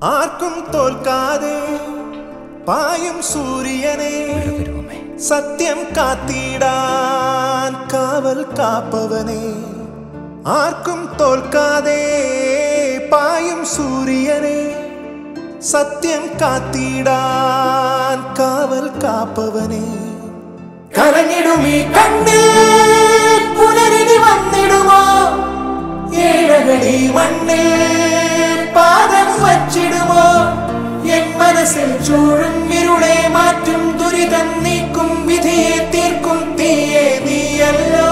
ആർക്കും തോൽക്കാതെ പായും സൂര്യനെ സത്യം കാത്തിടാൻ കാവൽ കാപ്പവനെ ആർക്കും തോൽക്കാതെ പായും സൂര്യനെ സത്യം കാത്തിടാൻ കാവൽ കാപ്പവനെ കരഞ്ഞിടുമീ കണ്ണിൽ പുനരിനി വന്നിടുമോ ഏഴകളി മണ്ണിൽ പാദം വച്ചിടുമോ എൻ മനസ്സിൽ ചൂഴും ഇരുളെ മാറ്റും ദുരിതം നീക്കും വിധിയെ തീർക്കും തീയെ നീയല്ലോ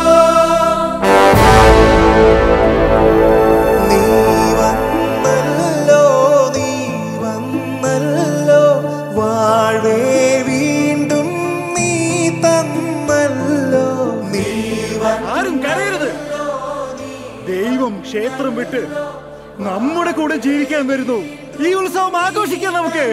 നീ വന്നല്ലോ നീ വന്നല്ലോ വാഴേ വീണ്ടും നീ തന്നല്ലോ നീ ആരും കരയരുത് ദൈവം ക്ഷേത്രം വിട്ട് നമ്മുടെ കൂടെ ജീവിക്കാൻ വരുന്നു ഈ ഉത്സവം ആഘോഷിക്കാം നമുക്ക്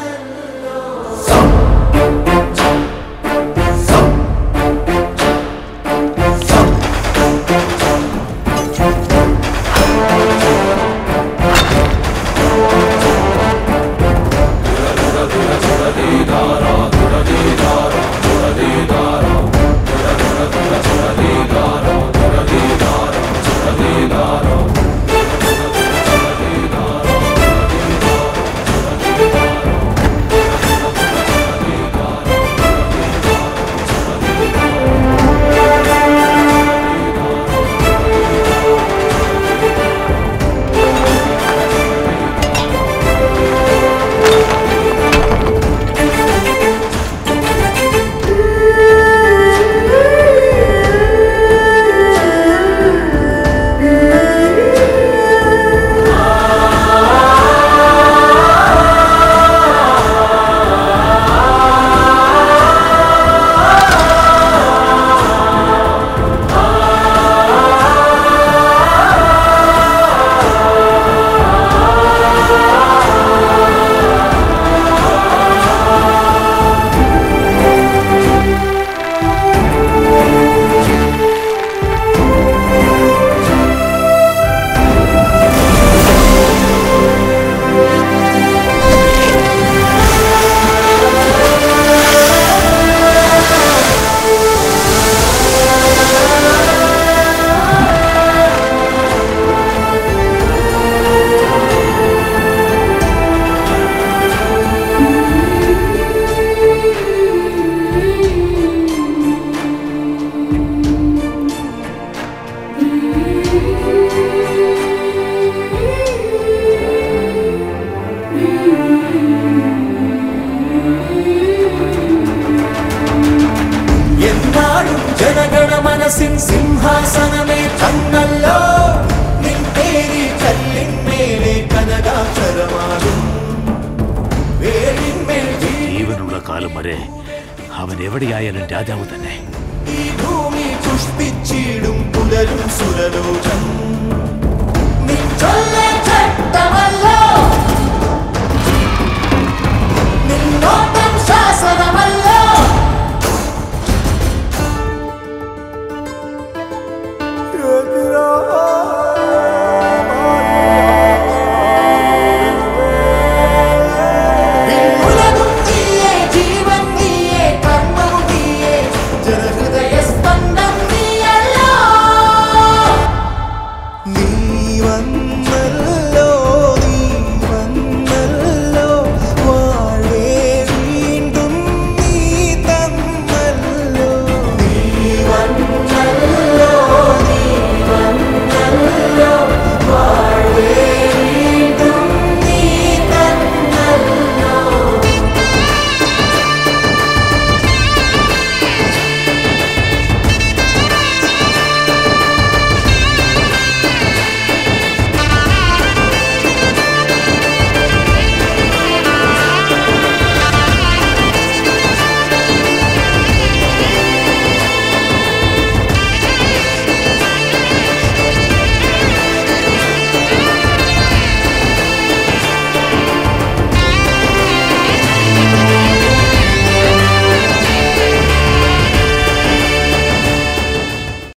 എന്നാളും ജനഗണ മനസ്സിൻ സിംഹാസനമേ തന്നല്ലോ നിൻ പേരി കല്ലിന്മേലെ കനകാക്ഷരമാകും വേലിന്മേൽ ജീവനുള്ള കാലം വരെ അവൻ എവിടെയായാലും രാജാവ് തന്നെ ഈ ഭൂമി പുഷ്പിച്ചിടും പുലരും സുരലോചം നിൻ ചൊല്ലേ